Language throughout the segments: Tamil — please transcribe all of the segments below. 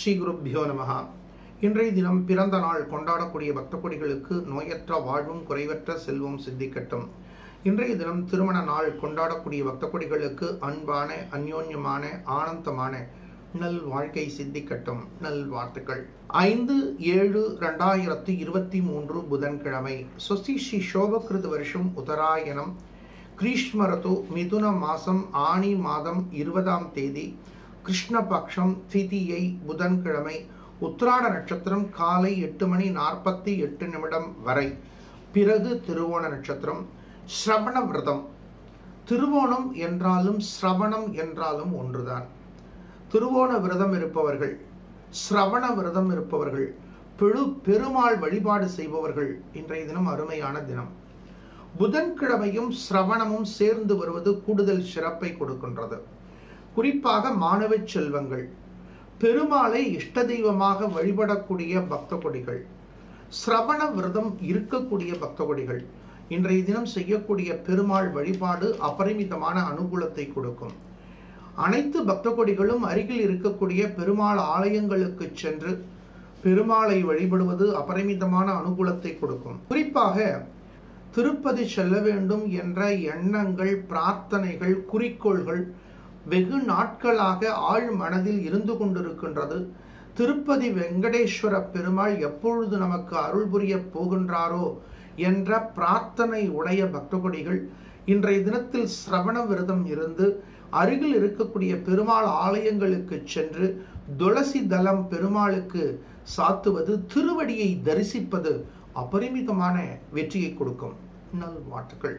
ஸ்ரீ குருப்பியோ நமஹா இன்றைய தினம் பிறந்த நாள் கொண்டாடக்கூடிய பக்த கொடிகளுக்கு நோயற்ற வாழ்வும் குறைவற்ற செல்வம் சித்திக்கட்டும் இன்றைய தினம் திருமண நாள் கொண்டாடக்கூடிய பக்த கொடிகளுக்கு அன்பான அந்யோன்யமான ஆனந்தமான நல் வாழ்க்கை சித்திக்கட்டும் நல் வாழ்த்துக்கள் ஐந்து ஏழு ரெண்டாயிரத்தி இருபத்தி மூன்று புதன்கிழமை சுஸ்தி ஸ்ரீ சோபகிருத வருஷம் உத்தராயணம் கிரீஷ்மரது மிதுன மாசம் ஆணி மாதம் இருபதாம் தேதி கிருஷ்ணபக்ஷம் திதியை புதன்கிழமை உத்திராட நட்சத்திரம் காலை எட்டு மணி நாற்பத்தி எட்டு நிமிடம் வரை பிறகு திருவோண நட்சத்திரம் ஸ்ரவண விரதம் திருவோணம் என்றாலும் ஸ்ரவணம் என்றாலும் ஒன்றுதான் திருவோண விரதம் இருப்பவர்கள் ஸ்ரவண விரதம் இருப்பவர்கள் பெரு பெருமாள் வழிபாடு செய்பவர்கள் இன்றைய தினம் அருமையான தினம் புதன்கிழமையும் சிரவணமும் சேர்ந்து வருவது கூடுதல் சிறப்பை கொடுக்கின்றது குறிப்பாக மாணவ செல்வங்கள் பெருமாளை இஷ்ட தெய்வமாக வழிபடக்கூடிய பக்த கொடிகள் சிரவண விரதம் இருக்கக்கூடிய பக்த கொடிகள் இன்றைய தினம் செய்யக்கூடிய பெருமாள் வழிபாடு அபரிமிதமான அனுகூலத்தை கொடுக்கும் அனைத்து பக்த கொடிகளும் அருகில் இருக்கக்கூடிய பெருமாள் ஆலயங்களுக்கு சென்று பெருமாளை வழிபடுவது அபரிமிதமான அனுகூலத்தை கொடுக்கும் குறிப்பாக திருப்பதி செல்ல வேண்டும் என்ற எண்ணங்கள் பிரார்த்தனைகள் குறிக்கோள்கள் வெகு நாட்களாக ஆழ் மனதில் இருந்து கொண்டிருக்கின்றது திருப்பதி வெங்கடேஸ்வர பெருமாள் எப்பொழுது நமக்கு அருள் புரிய போகின்றாரோ என்ற பிரார்த்தனை உடைய பக்தகொடிகள் இன்றைய தினத்தில் சிரவண விரதம் இருந்து அருகில் இருக்கக்கூடிய பெருமாள் ஆலயங்களுக்கு சென்று துளசி தலம் பெருமாளுக்கு சாத்துவது திருவடியை தரிசிப்பது அபரிமிதமான வெற்றியை கொடுக்கும் நல் வாழ்த்துக்கள்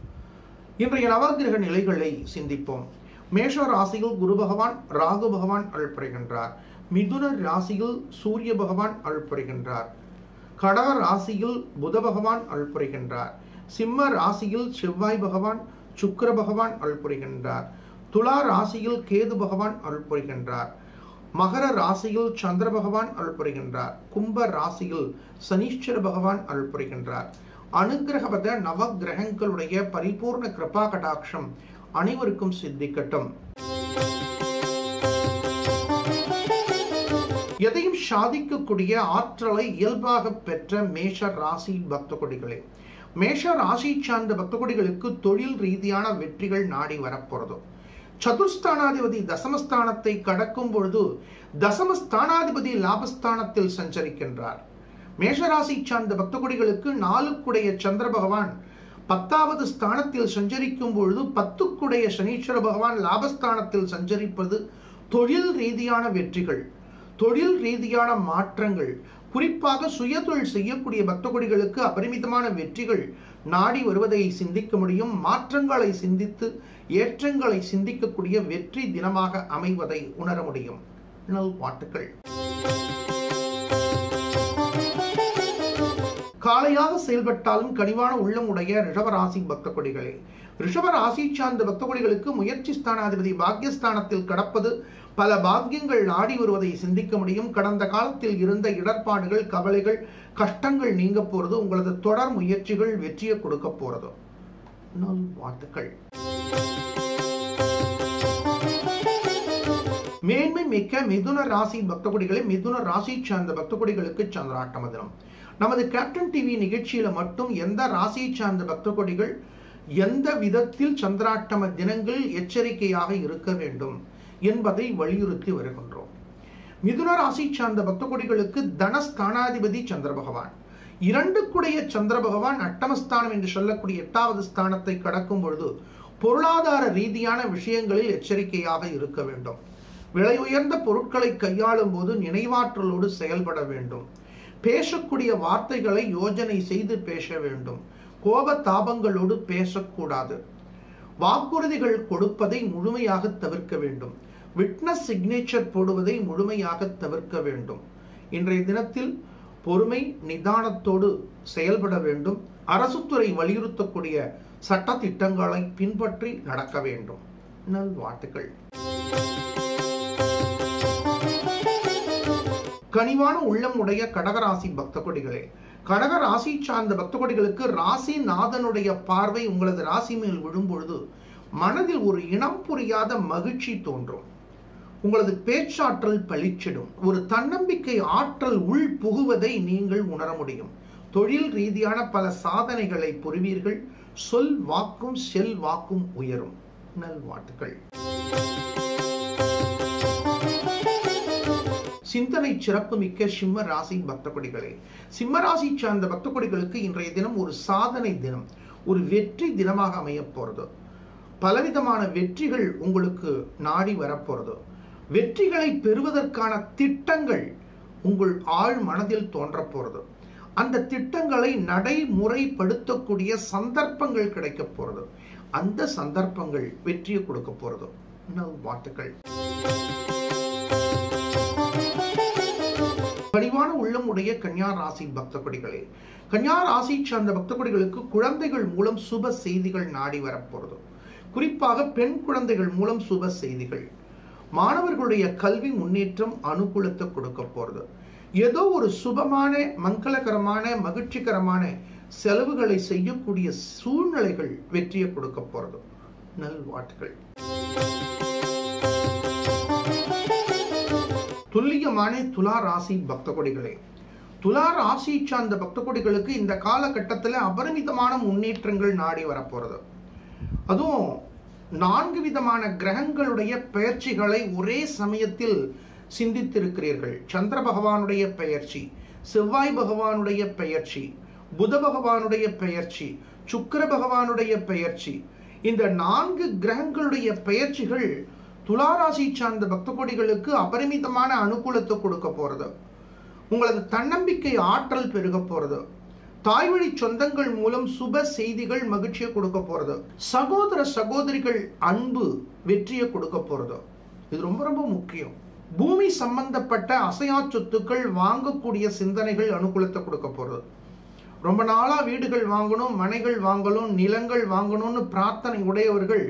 இன்றைய நவகிரக நிலைகளை சிந்திப்போம் மேஷ ராசியில் குரு பகவான் ராகு பகவான் அருள்புரிகின்றார் மிதுன ராசியில் சூரிய பகவான் அருள்புரிகின்றார் கடக ராசியில் புத பகவான் அருள்புரிகின்றார் சிம்ம ராசியில் செவ்வாய் பகவான் சுக்கர பகவான் அருள்புரிகின்றார் துலா ராசியில் கேது பகவான் அருள்புரிகின்றார் மகர ராசியில் சந்திர பகவான் அருள்புரிகின்றார் கும்ப ராசியில் சனீஸ்வர பகவான் அருள்புரிகின்றார் அனுகிரகபத நவ கிரகங்களுடைய பரிபூர்ண கிருபா கடாட்சம் அனைவருக்கும் சித்திக்கட்டும் எதையும் சாதிக்கக்கூடிய ஆற்றலை இயல்பாக பெற்ற மேஷ ராசி பக்த கொடிகளே மேஷ ராசி சார்ந்த பக்த கொடிகளுக்கு தொழில் ரீதியான வெற்றிகள் நாடி வரப்போறது சதுர்ஸ்தானாதிபதி தசமஸ்தானத்தை கடக்கும் பொழுது தசமஸ்தானாதிபதி லாபஸ்தானத்தில் சஞ்சரிக்கின்றார் மேஷராசி சார்ந்த பக்த கொடிகளுக்கு நாலுக்குடைய சந்திர பகவான் பத்தாவது ஸ்தானத்தில் சஞ்சரிக்கும் பொழுது பத்துக்குடைய சனீஸ்வர பகவான் லாபஸ்தானத்தில் சஞ்சரிப்பது தொழில் ரீதியான வெற்றிகள் தொழில் ரீதியான மாற்றங்கள் குறிப்பாக சுயதொழில் செய்யக்கூடிய பக்த கொடிகளுக்கு அபரிமிதமான வெற்றிகள் நாடி வருவதை சிந்திக்க முடியும் மாற்றங்களை சிந்தித்து ஏற்றங்களை சிந்திக்கக்கூடிய வெற்றி தினமாக அமைவதை உணர முடியும் நல் பாட்டுகள் காளையாக செயல்பட்டாலும் கனிவான உள்ளம் உடைய ரிஷபராசி பக்த கொடிகளே ரிஷபராசி சார்ந்த பக்த கொடிகளுக்கு முயற்சி ஸ்தானாதிபதி பாக்யஸ்தானத்தில் கடப்பது பல பாக்கியங்கள் நாடி வருவதை சிந்திக்க முடியும் கடந்த காலத்தில் இருந்த இடர்பாடுகள் கவலைகள் கஷ்டங்கள் நீங்க போறது உங்களது தொடர் முயற்சிகள் வெற்றியை கொடுக்க போறது நல் வாழ்த்துக்கள் மேன்மை மிக்க மிதுன ராசி பக்த கொடிகளை மிதுன ராசி சார்ந்த பக்த கொடிகளுக்கு சந்திராட்டம தினம் நமது கேப்டன் டிவி நிகழ்ச்சியில மட்டும் எந்த ராசியை சார்ந்த பக்த கொடிகள் எந்த விதத்தில் சந்திராட்டம தினங்கள் எச்சரிக்கையாக இருக்க வேண்டும் என்பதை வலியுறுத்தி வருகின்றோம் மிதுன ராசி சார்ந்த பக்த கொடிகளுக்கு தனஸ்தானாதிபதி சந்திர பகவான் இரண்டுக்குடைய சந்திர பகவான் அட்டமஸ்தானம் என்று சொல்லக்கூடிய எட்டாவது ஸ்தானத்தை கடக்கும் பொழுது பொருளாதார ரீதியான விஷயங்களில் எச்சரிக்கையாக இருக்க வேண்டும் விலை உயர்ந்த பொருட்களை கையாளும் போது நினைவாற்றலோடு செயல்பட வேண்டும் பேசக்கூடிய வார்த்தைகளை யோஜனை செய்து பேச வேண்டும் கோப தாபங்களோடு பேசக்கூடாது வாக்குறுதிகள் கொடுப்பதை முழுமையாக தவிர்க்க வேண்டும் விட்னஸ் சிக்னேச்சர் போடுவதை முழுமையாக தவிர்க்க வேண்டும் இன்றைய தினத்தில் பொறுமை நிதானத்தோடு செயல்பட வேண்டும் அரசுத்துறை வலியுறுத்தக்கூடிய சட்ட திட்டங்களை பின்பற்றி நடக்க வேண்டும் நல் வாழ்த்துக்கள் கனிவான உள்ளம் உடைய கடகராசி பக்த கொடிகளே கடக ராசி சார்ந்த பக்த கொடிகளுக்கு ராசி நாதனுடைய பார்வை உங்களது ராசி மேல் விழும்பொழுது மனதில் ஒரு இனம் புரியாத மகிழ்ச்சி தோன்றும் உங்களது பேச்சாற்றல் பளிச்சிடும் ஒரு தன்னம்பிக்கை ஆற்றல் உள் புகுவதை நீங்கள் உணர முடியும் தொழில் ரீதியான பல சாதனைகளை புரிவீர்கள் சொல் வாக்கும் செல் வாக்கும் உயரும் நல்வாழ்த்துக்கள் சிந்தனை சிறப்பு மிக்க சிம்ம ராசி பக்த கொடிகளே சிம்ம ராசி சார்ந்த பக்த கொடிகளுக்கு இன்றைய தினம் ஒரு சாதனை தினம் ஒரு வெற்றி தினமாக அமைய போறது பலவிதமான வெற்றிகள் உங்களுக்கு நாடி வரப்போறது வெற்றிகளை பெறுவதற்கான திட்டங்கள் உங்கள் ஆழ் மனதில் தோன்ற போறது அந்த திட்டங்களை நடைமுறைப்படுத்தக்கூடிய சந்தர்ப்பங்கள் கிடைக்க போறது அந்த சந்தர்ப்பங்கள் வெற்றியை கொடுக்க போறது வாழ்த்துக்கள் பணிவான உள்ளம் உடைய கன்யா ராசி பக்த கொடிகளே கன்யா ராசி சார்ந்த பக்த கொடிகளுக்கு குழந்தைகள் மூலம் சுப செய்திகள் நாடி வரப்போறது குறிப்பாக பெண் குழந்தைகள் மூலம் சுப செய்திகள் மாணவர்களுடைய கல்வி முன்னேற்றம் அனுகூலத்தை கொடுக்க போறது ஏதோ ஒரு சுபமான மங்களகரமான மகிழ்ச்சிகரமான செலவுகளை செய்யக்கூடிய சூழ்நிலைகள் வெற்றியை கொடுக்க போறது நல்வாழ்த்துக்கள் துல்லியமான துலா ராசி பக்த கொடிகளே துலா ராசி சார்ந்த பக்த கொடிகளுக்கு இந்த காலகட்டத்தில் அபரிமிதமான முன்னேற்றங்கள் நாடி வரப்போறது அதுவும் நான்கு விதமான கிரகங்களுடைய பெயர்ச்சிகளை ஒரே சமயத்தில் சிந்தித்திருக்கிறீர்கள் சந்திர பகவானுடைய பெயர்ச்சி செவ்வாய் பகவானுடைய பெயர்ச்சி புத பகவானுடைய பெயர்ச்சி சுக்கர பகவானுடைய பெயர்ச்சி இந்த நான்கு கிரகங்களுடைய பெயர்ச்சிகள் துளாராசி சார்ந்த பக்த கோடிகளுக்கு அபரிமிதமான அனுகூலத்தை கொடுக்க போறது உங்களது தன்னம்பிக்கை ஆற்றல் பெருக போறது தாய்வழி சொந்தங்கள் மூலம் சுப செய்திகள் மகிழ்ச்சியை கொடுக்க போறது சகோதர சகோதரிகள் அன்பு வெற்றியை கொடுக்க போறது இது ரொம்ப ரொம்ப முக்கியம் பூமி சம்பந்தப்பட்ட அசையா சொத்துக்கள் வாங்கக்கூடிய சிந்தனைகள் அனுகூலத்தை கொடுக்க போறது ரொம்ப நாளா வீடுகள் வாங்கணும் மனைகள் வாங்கணும் நிலங்கள் வாங்கணும்னு பிரார்த்தனை உடையவர்கள்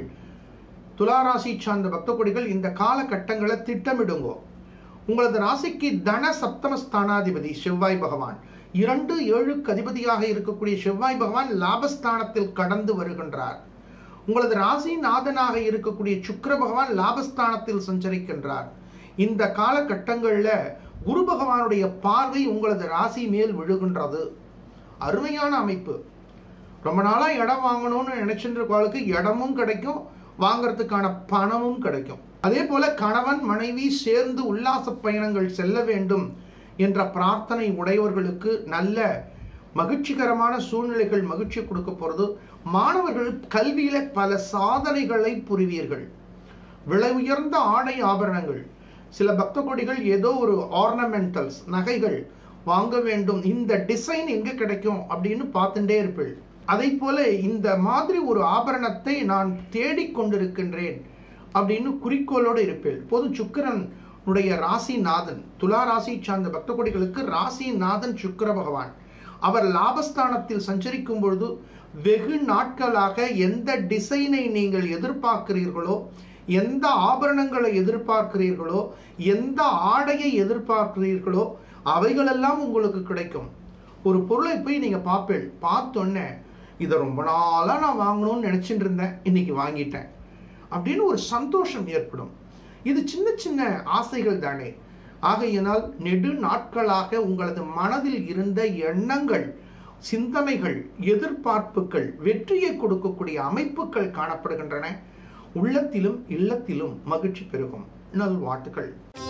துளாராசி சார்ந்த பக்த கொடிகள் இந்த காலகட்டங்களை திட்டமிடுங்கோ உங்களது ராசிக்கு தன சப்தம ஸ்தானாதிபதி செவ்வாய் பகவான் இரண்டு ஏழுக்கு அதிபதியாக இருக்கக்கூடிய செவ்வாய் பகவான் லாபஸ்தானத்தில் கடந்து வருகின்றார் உங்களது ராசி நாதனாக இருக்கக்கூடிய சுக்கர பகவான் லாபஸ்தானத்தில் சஞ்சரிக்கின்றார் இந்த காலகட்டங்களில் குரு பகவானுடைய பார்வை உங்களது ராசி மேல் விழுகின்றது அருமையான அமைப்பு ரொம்ப நாளாக இடம் வாங்கணும்னு நினைச்சிட்டு இருக்கவங்களுக்கு இடமும் கிடைக்கும் வாங்கறதுக்கான பணமும் கிடைக்கும் அதே போல கணவன் மனைவி சேர்ந்து உல்லாச பயணங்கள் செல்ல வேண்டும் என்ற பிரார்த்தனை உடையவர்களுக்கு நல்ல மகிழ்ச்சிகரமான சூழ்நிலைகள் மகிழ்ச்சி கொடுக்க போறது மாணவர்கள் கல்வியில பல சாதனைகளை புரிவீர்கள் விலை உயர்ந்த ஆடை ஆபரணங்கள் சில பக்த கொடிகள் ஏதோ ஒரு ஆர்னமெண்டல்ஸ் நகைகள் வாங்க வேண்டும் இந்த டிசைன் எங்க கிடைக்கும் அப்படின்னு பார்த்துட்டே இருப்பீள் அதை போல இந்த மாதிரி ஒரு ஆபரணத்தை நான் தேடிக்கொண்டிருக்கின்றேன் அப்படின்னு குறிக்கோளோடு இருப்பேன் போதும் சுக்கரன் உடைய ராசிநாதன் துலா ராசி சார்ந்த பக்த கொடிகளுக்கு ராசிநாதன் சுக்கர பகவான் அவர் லாபஸ்தானத்தில் சஞ்சரிக்கும் பொழுது வெகு நாட்களாக எந்த டிசைனை நீங்கள் எதிர்பார்க்கிறீர்களோ எந்த ஆபரணங்களை எதிர்பார்க்கிறீர்களோ எந்த ஆடையை எதிர்பார்க்கிறீர்களோ அவைகளெல்லாம் உங்களுக்கு கிடைக்கும் ஒரு பொருளை போய் நீங்க பார்ப்பேன் பார்த்தோன்னே இதை ரொம்ப நாளாக நான் வாங்கணும்னு நினச்சிட்டு இருந்தேன் இன்னைக்கு வாங்கிட்டேன் அப்படின்னு ஒரு சந்தோஷம் ஏற்படும் இது சின்ன சின்ன ஆசைகள் தானே ஆகையினால் நெடு நாட்களாக உங்களது மனதில் இருந்த எண்ணங்கள் சிந்தனைகள் எதிர்பார்ப்புகள் வெற்றியை கொடுக்கக்கூடிய அமைப்புகள் காணப்படுகின்றன உள்ளத்திலும் இல்லத்திலும் மகிழ்ச்சி பெருகும் நல்வாழ்த்துக்கள்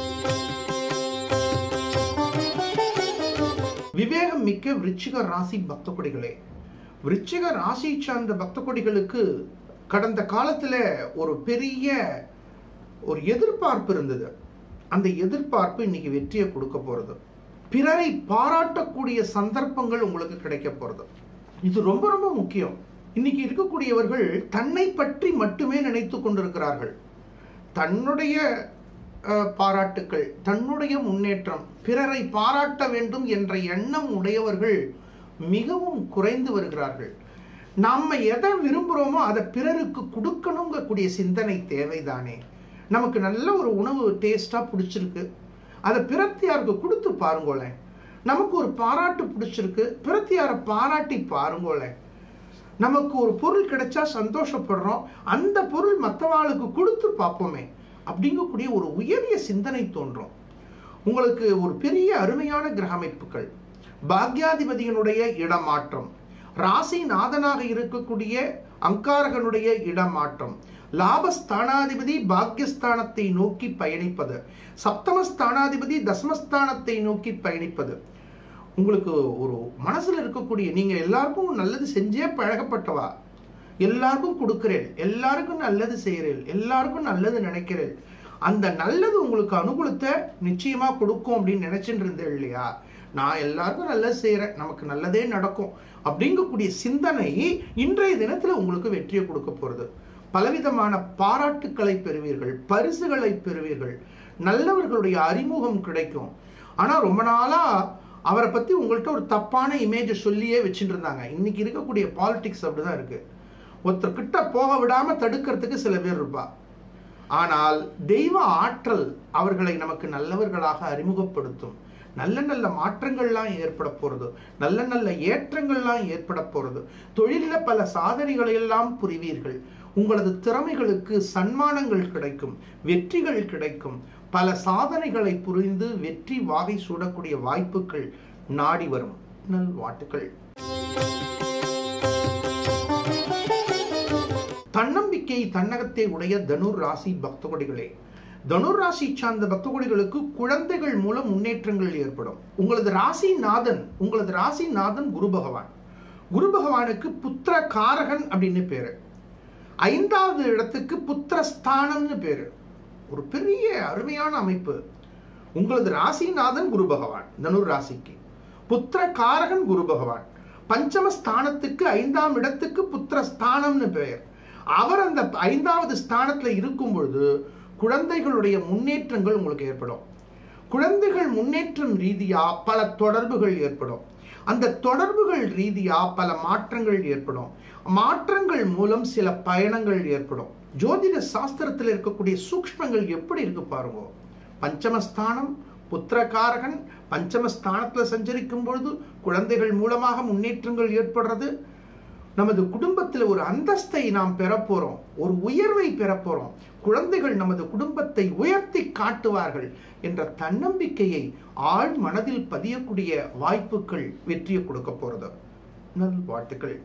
விவேகம் மிக்க விருச்சிக ராசி பக்த கொடிகளே விருச்சிக ராசி சார்ந்த பக்த கொடிகளுக்கு கடந்த காலத்துல ஒரு பெரிய ஒரு எதிர்பார்ப்பு இருந்தது அந்த எதிர்பார்ப்பு இன்னைக்கு வெற்றியை கொடுக்க போறது பிறரை பாராட்டக்கூடிய சந்தர்ப்பங்கள் உங்களுக்கு கிடைக்க போறது இது ரொம்ப ரொம்ப முக்கியம் இன்னைக்கு இருக்கக்கூடியவர்கள் தன்னை பற்றி மட்டுமே நினைத்து கொண்டிருக்கிறார்கள் தன்னுடைய அஹ், பாராட்டுக்கள் தன்னுடைய முன்னேற்றம் பிறரை பாராட்ட வேண்டும் என்ற எண்ணம் உடையவர்கள் மிகவும் குறைந்து வருகிறார்கள் நம்ம எதை விரும்புகிறோமோ அதை பிறருக்கு கொடுக்கணுங்கக்கூடிய சிந்தனை தேவைதானே நமக்கு நல்ல ஒரு உணவு டேஸ்டாக பிடிச்சிருக்கு அதை பிறத்தியாருக்கு கொடுத்து பாருங்களேன் நமக்கு ஒரு பாராட்டு பிடிச்சிருக்கு பிறத்தியாரை பாராட்டி பாருங்களேன் நமக்கு ஒரு பொருள் கிடைச்சா சந்தோஷப்படுறோம் அந்த பொருள் மற்றவாளுக்கு கொடுத்து பார்ப்போமே அப்படிங்கக்கூடிய ஒரு உயரிய சிந்தனை தோன்றும் உங்களுக்கு ஒரு பெரிய அருமையான கிரக அமைப்புகள் பாக்யாதிபதியினுடைய இடமாற்றம் ராசி நாதனாக இருக்கக்கூடிய அங்காரகனுடைய இடமாற்றம் லாபஸ்தானாதிபதி பாக்யஸ்தானத்தை நோக்கி பயணிப்பது சப்தமஸ்தானாதிபதி தசமஸ்தானத்தை நோக்கி பயணிப்பது உங்களுக்கு ஒரு மனசுல இருக்கக்கூடிய நீங்க எல்லாருக்கும் நல்லது செஞ்சே பழகப்பட்டவா எல்லாருக்கும் கொடுக்கிறேன் எல்லாருக்கும் நல்லது செய்கிறேன் எல்லாருக்கும் நல்லது நினைக்கிறேன் அந்த நல்லது உங்களுக்கு அனுகூலத்தை நிச்சயமா கொடுக்கும் அப்படின்னு நினைச்சிட்டு இருந்தேன் இல்லையா நான் எல்லாருக்கும் நல்லது செய்கிறேன் நமக்கு நல்லதே நடக்கும் அப்படிங்கக்கூடிய சிந்தனை இன்றைய தினத்துல உங்களுக்கு வெற்றியை கொடுக்க போறது பலவிதமான பாராட்டுக்களை பெறுவீர்கள் பரிசுகளை பெறுவீர்கள் நல்லவர்களுடைய அறிமுகம் கிடைக்கும் ஆனா ரொம்ப நாளா அவரை பத்தி உங்கள்கிட்ட ஒரு தப்பான இமேஜை சொல்லியே வச்சுட்டு இருந்தாங்க இன்னைக்கு இருக்கக்கூடிய பாலிடிக்ஸ் அப்படிதான் இருக்கு ஒருத்தர் கிட்ட போக விடாம தடுக்கிறதுக்கு சில பேர் இருப்பா ஆனால் தெய்வ ஆற்றல் அவர்களை நமக்கு நல்லவர்களாக அறிமுகப்படுத்தும் நல்ல நல்ல மாற்றங்கள்லாம் ஏற்பட போறது நல்ல நல்ல ஏற்றங்கள்லாம் ஏற்பட போறது தொழில பல சாதனைகளை எல்லாம் புரிவீர்கள் உங்களது திறமைகளுக்கு சன்மானங்கள் கிடைக்கும் வெற்றிகள் கிடைக்கும் பல சாதனைகளை புரிந்து வெற்றி வாகை சூடக்கூடிய வாய்ப்புகள் நாடி வரும் நல்வாழ்த்துக்கள் தன்னம்பிக்கை தன்னகத்தை உடைய தனுர் ராசி பக்தகொடிகளே தனுர் ராசி சார்ந்த பக்தகொடிகளுக்கு குழந்தைகள் மூலம் முன்னேற்றங்கள் ஏற்படும் உங்களது ராசி நாதன் உங்களது ராசி நாதன் குரு பகவான் குரு பகவானுக்கு புத்திர காரகன் அப்படின்னு பேரு ஐந்தாவது இடத்துக்கு புத்திரஸ்தானம்னு பேரு ஒரு பெரிய அருமையான அமைப்பு உங்களது ராசிநாதன் குரு பகவான் தனுர் ராசிக்கு புத்திர காரகன் குரு பகவான் பஞ்சம ஸ்தானத்துக்கு ஐந்தாம் இடத்துக்கு புத்திர ஸ்தானம்னு பெயர் அவர் அந்த ஐந்தாவது ஸ்தானத்துல இருக்கும் பொழுது குழந்தைகளுடைய முன்னேற்றங்கள் உங்களுக்கு ஏற்படும் குழந்தைகள் முன்னேற்றம் ரீதியா பல தொடர்புகள் ஏற்படும் அந்த தொடர்புகள் ரீதியா பல மாற்றங்கள் ஏற்படும் மாற்றங்கள் மூலம் சில பயணங்கள் ஏற்படும் ஜோதிட சாஸ்திரத்தில் இருக்கக்கூடிய சூக்ஷ்மங்கள் எப்படி இருக்கு பாருங்க பஞ்சமஸ்தானம் புத்திரகாரகன் பஞ்சமஸ்தானத்துல சஞ்சரிக்கும் பொழுது குழந்தைகள் மூலமாக முன்னேற்றங்கள் ஏற்படுறது நமது குடும்பத்தில் ஒரு அந்தஸ்தை நாம் பெறப்போறோம் ஒரு உயர்வை பெறப்போறோம் குழந்தைகள் நமது குடும்பத்தை உயர்த்தி காட்டுவார்கள் என்ற தன்னம்பிக்கையை ஆழ் மனதில் பதியக்கூடிய வாய்ப்புகள் வெற்றியை கொடுக்க போறது நல் வாழ்த்துக்கள்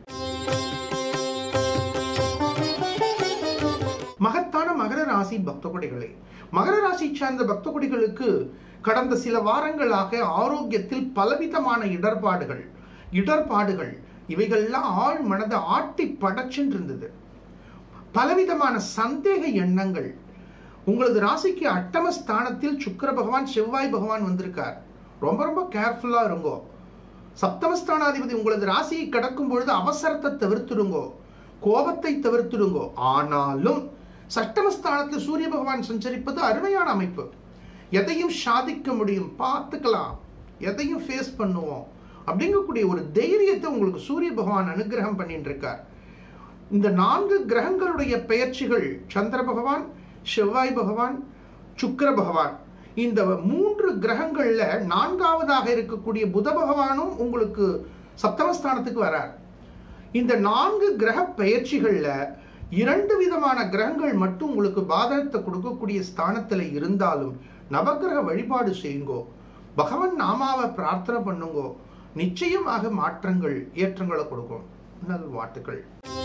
மகத்தான மகர ராசி பக்த கொடிகளே மகர ராசி சார்ந்த பக்த கொடிகளுக்கு கடந்த சில வாரங்களாக ஆரோக்கியத்தில் பலவிதமான இடர்பாடுகள் இடர்பாடுகள் இவைகள்லாம் ஆழ் மனதை ஆட்டி படைச்சுன்னு இருந்தது பலவிதமான சந்தேக எண்ணங்கள் உங்களது ராசிக்கு அட்டம ஸ்தானத்தில் சுக்கர பகவான் செவ்வாய் பகவான் வந்திருக்கார் ரொம்ப ரொம்ப கேர்ஃபுல்லா இருங்கோ சப்தமஸ்தானாதிபதி உங்களது ராசியை கடக்கும் பொழுது அவசரத்தை தவிர்த்துடுங்கோ கோபத்தை தவிர்த்துடுங்கோ ஆனாலும் சட்டமஸ்தானத்தில் சூரிய பகவான் சஞ்சரிப்பது அருமையான அமைப்பு எதையும் சாதிக்க முடியும் பார்த்துக்கலாம் எதையும் ஃபேஸ் பண்ணுவோம் அப்படிங்கக்கூடிய ஒரு தைரியத்தை உங்களுக்கு சூரிய பகவான் அனுகிரகம் பண்ணிட்டு இருக்கார் இந்த நான்கு கிரகங்களுடைய பெயர்ச்சிகள் சந்திர பகவான் செவ்வாய் பகவான் சுக்கர பகவான் இந்த மூன்று கிரகங்கள்ல நான்காவதாக இருக்கக்கூடிய புத பகவானும் உங்களுக்கு சப்தமஸ்தானத்துக்கு வரார் இந்த நான்கு கிரக பெயர்ச்சிகள்ல இரண்டு விதமான கிரகங்கள் மட்டும் உங்களுக்கு பாதகத்தை கொடுக்கக்கூடிய ஸ்தானத்துல இருந்தாலும் நவகிரக வழிபாடு செய்யுங்கோ பகவன் நாமாவை பிரார்த்தனை பண்ணுங்கோ நிச்சயமாக மாற்றங்கள் ஏற்றங்களை கொடுக்கும் நல் வாழ்த்துக்கள்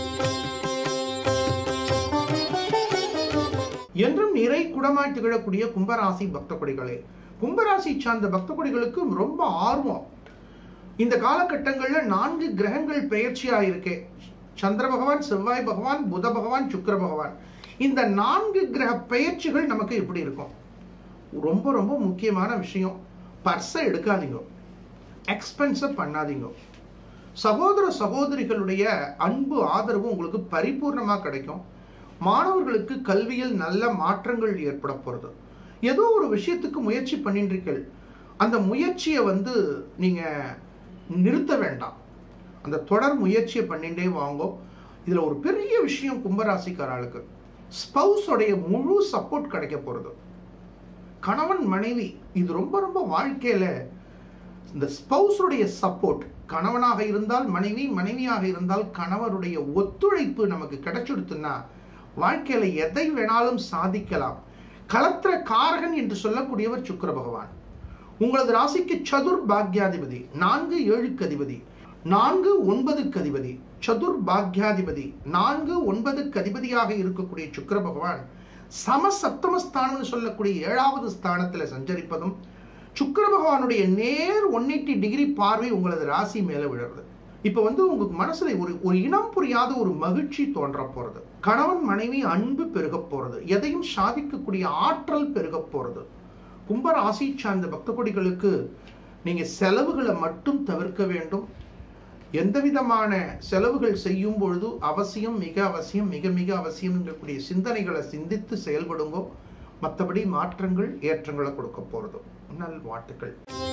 என்றும் நிறை குடமாய் திகழக்கூடிய கும்பராசி பக்த கொடிகளே கும்பராசி சார்ந்த பக்த கொடிகளுக்கு ரொம்ப ஆர்வம் இந்த காலகட்டங்கள்ல நான்கு கிரகங்கள் பெயர்ச்சியா இருக்கே சந்திர பகவான் செவ்வாய் பகவான் புத பகவான் சுக்கர பகவான் இந்த நான்கு கிரக பெயர்ச்சிகள் நமக்கு எப்படி இருக்கும் ரொம்ப ரொம்ப முக்கியமான விஷயம் பர்ஸை எடுக்காதீங்க எக்ஸ்பென்ஸை பண்ணாதீங்க சகோதர சகோதரிகளுடைய அன்பு ஆதரவு உங்களுக்கு பரிபூர்ணமாக கிடைக்கும் மாணவர்களுக்கு கல்வியில் நல்ல மாற்றங்கள் ஏற்பட போகிறது ஏதோ ஒரு விஷயத்துக்கு முயற்சி பண்ணின்றீர்கள் அந்த முயற்சியை வந்து நீங்கள் நிறுத்த வேண்டாம் அந்த தொடர் முயற்சியை பண்ணிட்டே வாங்கோ இதில் ஒரு பெரிய விஷயம் கும்பராசிக்காரர்களுக்கு ஸ்பௌஸோடைய முழு சப்போர்ட் கிடைக்க போகிறது கணவன் மனைவி இது ரொம்ப ரொம்ப வாழ்க்கையில் இந்த ஸ்பௌஸுடைய சப்போர்ட் கணவனாக இருந்தால் மனைவி மனைவியாக இருந்தால் கணவருடைய ஒத்துழைப்பு நமக்கு கிடைச்சிடுத்துன்னா வாழ்க்கையில எதை வேணாலும் சாதிக்கலாம் களத்திர காரகன் என்று சொல்லக்கூடியவர் சுக்கிர பகவான் உங்களது ராசிக்கு சதுர் பாக்யாதிபதி நான்கு ஏழுக்கு அதிபதி நான்கு ஒன்பதுக்கு அதிபதி சதுர் பாக்யாதிபதி நான்கு ஒன்பதுக்கு அதிபதியாக இருக்கக்கூடிய சுக்கிர பகவான் சம சப்தமஸ்தானம் சொல்லக்கூடிய ஏழாவது ஸ்தானத்தில் சஞ்சரிப்பதும் சுக்கிர பகவானுடைய நேர் ஒன் எயிட்டி டிகிரி பார்வை உங்களது ராசி மேல விழுறது இப்ப வந்து உங்களுக்கு மனசுல ஒரு ஒரு இனம் புரியாத ஒரு மகிழ்ச்சி தோன்ற போறது கணவன் மனைவி அன்பு பெருக போறது எதையும் சாதிக்கக்கூடிய ஆற்றல் பெருக போறது கும்ப ராசி சார்ந்த பக்த கொடிகளுக்கு நீங்க செலவுகளை மட்டும் தவிர்க்க வேண்டும் எந்த விதமான செலவுகள் செய்யும் பொழுது அவசியம் மிக அவசியம் மிக மிக அவசியம் என்கக்கூடிய சிந்தனைகளை சிந்தித்து செயல்படுங்கோ மற்றபடி மாற்றங்கள் ஏற்றங்களை கொடுக்க போறது நல் வாழ்த்துக்கள்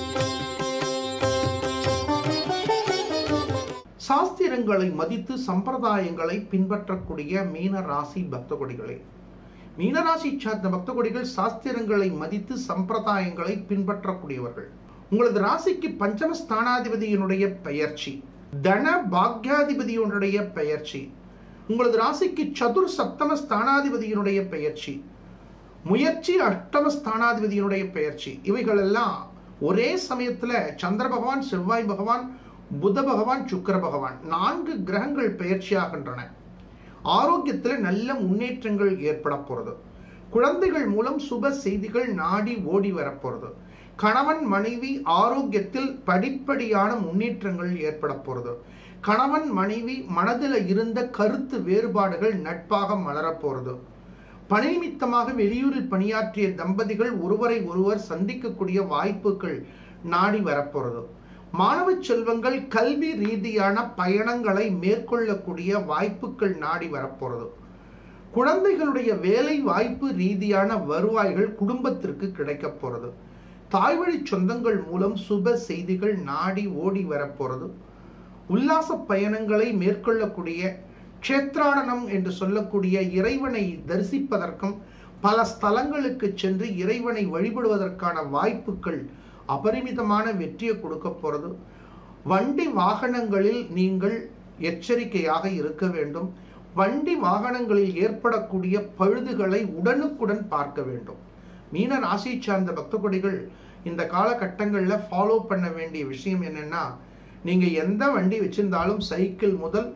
சாஸ்திரங்களை மதித்து சம்பிரதாயங்களை பின்பற்றக்கூடிய மீன ராசி பக்த கொடிகளே மீனராசி சார்ந்த பக்த கொடிகள் சாஸ்திரங்களை மதித்து சம்பிரதாயங்களை பின்பற்றக்கூடியவர்கள் உங்களது ராசிக்கு பஞ்சம ஸ்தானாதிபதியினுடைய பெயர்ச்சி தன பாக்யாதிபதியினுடைய பெயர்ச்சி உங்களது ராசிக்கு சதுர் சப்தம ஸ்தானாதிபதியினுடைய பெயர்ச்சி முயற்சி அஷ்டம ஸ்தானாதிபதியினுடைய பெயர்ச்சி இவைகள் எல்லாம் ஒரே சமயத்துல சந்திர பகவான் செவ்வாய் பகவான் புத பகவான் சுக்கர பகவான் நான்கு கிரகங்கள் பெயர்ச்சியாகின்றன ஆரோக்கியத்தில் நல்ல முன்னேற்றங்கள் ஏற்பட போறது குழந்தைகள் மூலம் சுப செய்திகள் நாடி ஓடி வரப்போறது கணவன் மனைவி ஆரோக்கியத்தில் படிப்படியான முன்னேற்றங்கள் ஏற்பட போறது கணவன் மனைவி மனதில் இருந்த கருத்து வேறுபாடுகள் நட்பாக மலரப் போறது பணி நிமித்தமாக வெளியூரில் பணியாற்றிய தம்பதிகள் ஒருவரை ஒருவர் சந்திக்கக்கூடிய வாய்ப்புகள் நாடி வரப்போறது மாணவ செல்வங்கள் கல்வி ரீதியான பயணங்களை மேற்கொள்ளக்கூடிய வாய்ப்புகள் நாடி வரப்போறது குழந்தைகளுடைய வேலை வாய்ப்பு ரீதியான வருவாய்கள் குடும்பத்திற்கு கிடைக்க போறது தாய்வழி சொந்தங்கள் மூலம் சுப செய்திகள் நாடி ஓடி வரப்போறது உல்லாச பயணங்களை மேற்கொள்ளக்கூடிய க்ஷேத்ராடனம் என்று சொல்லக்கூடிய இறைவனை தரிசிப்பதற்கும் பல ஸ்தலங்களுக்கு சென்று இறைவனை வழிபடுவதற்கான வாய்ப்புகள் அபரிமிதமான வெற்றியை கொடுக்க போறது வண்டி வாகனங்களில் நீங்கள் எச்சரிக்கையாக இருக்க வேண்டும் வண்டி வாகனங்களில் ஏற்படக்கூடிய பழுதுகளை உடனுக்குடன் பார்க்க வேண்டும் மீன ராசி சார்ந்த பக்த கொடிகள் இந்த காலகட்டங்களில் ஃபாலோ பண்ண வேண்டிய விஷயம் என்னன்னா நீங்க எந்த வண்டி வச்சிருந்தாலும் சைக்கிள் முதல்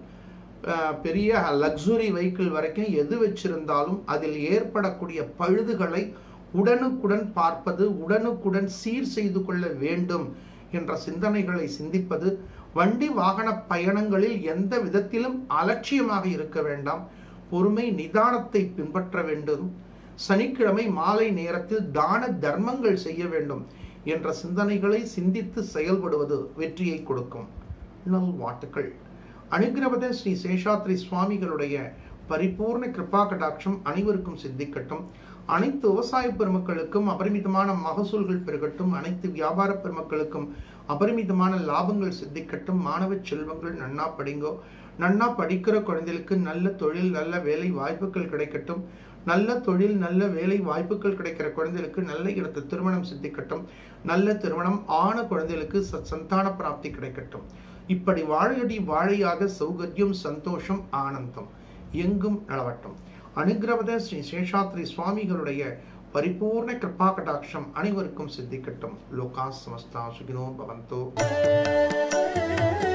பெரிய லக்ஸுரி வெஹிக்கிள் வரைக்கும் எது வச்சிருந்தாலும் அதில் ஏற்படக்கூடிய பழுதுகளை உடனுக்குடன் பார்ப்பது உடனுக்குடன் சீர் செய்து கொள்ள வேண்டும் என்ற சிந்தனைகளை சிந்திப்பது வண்டி வாகன பயணங்களில் எந்த விதத்திலும் அலட்சியமாக இருக்க வேண்டாம் பொறுமை நிதானத்தை பின்பற்ற வேண்டும் சனிக்கிழமை மாலை நேரத்தில் தான தர்மங்கள் செய்ய வேண்டும் என்ற சிந்தனைகளை சிந்தித்து செயல்படுவது வெற்றியை கொடுக்கும் நல் வாட்டுக்கள் அனுகிரவத ஸ்ரீ சேஷாத்ரி சுவாமிகளுடைய பரிபூர்ண கிருபா கடாட்சம் அனைவருக்கும் சித்திக்கட்டும் அனைத்து விவசாய பெருமக்களுக்கும் அபரிமிதமான மகசூல்கள் பெருகட்டும் அனைத்து வியாபார பெருமக்களுக்கும் அபரிமிதமான லாபங்கள் சித்திக்கட்டும் மாணவ செல்வங்கள் நன்னா படிங்கோ நன்னா படிக்கிற குழந்தைகளுக்கு நல்ல தொழில் நல்ல வேலை வாய்ப்புகள் கிடைக்கட்டும் நல்ல தொழில் நல்ல வேலை வாய்ப்புகள் கிடைக்கிற குழந்தைகளுக்கு நல்ல இடத்து திருமணம் சித்திக்கட்டும் நல்ல திருமணம் ஆன குழந்தைகளுக்கு சந்தான பிராப்தி கிடைக்கட்டும் இப்படி வாழையடி வாழையாக சௌகரியம் சந்தோஷம் ஆனந்தம் எங்கும் நலவட்டும் அனுகிரவத ஸ்ரீ சேஷாத்ரி சுவாமிகளுடைய பரிபூர்ண கிருபா கடாட்சம் அனைவருக்கும் சித்திக்கட்டும் லோகா சமஸ்தா சுகினோ பவந்தோ